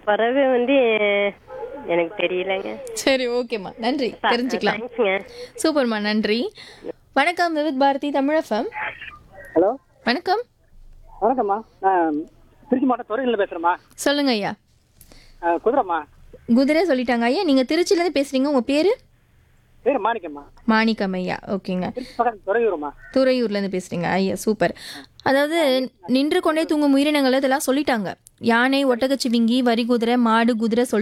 பறவை வந்து எனக்கு தெரியலங்க சரி ஓகேம்மா நன்றி தெரிஞ்சுக்கலாம் தேங்க்ஸ்ங்க சூப்பர்மா நன்றி வணக்கம் விவித் பாரதி தமிழஃபம் ஹலோ வணக்கம் வணக்கம்மா நான் திருச்சி மாவட்டம் துறையில் பேசுகிறேம்மா சொல்லுங்க ஐயா குதிரைம்மா குதிரை சொல்லிட்டாங்க ஐயா நீங்க திருச்சிலேருந்து பேசுறீங்க உங்க பேரு பேர் மாணிக்கம்மா மாணிக்கம் ஐயா ஓகேங்க திருச்சி பக்கத்தில் துறையூருமா துறையூர்லேருந்து பேசுறீங்க ஐயா சூப்பர் அதாவது நின்று கொண்டே தூங்கும் உயிரினங்கள் இதெல்லாம் சொல்லிட்டாங்க யானை ஒட்டகச்சிவிங்கி வரி குதிரை மாடு குதிரை சொல்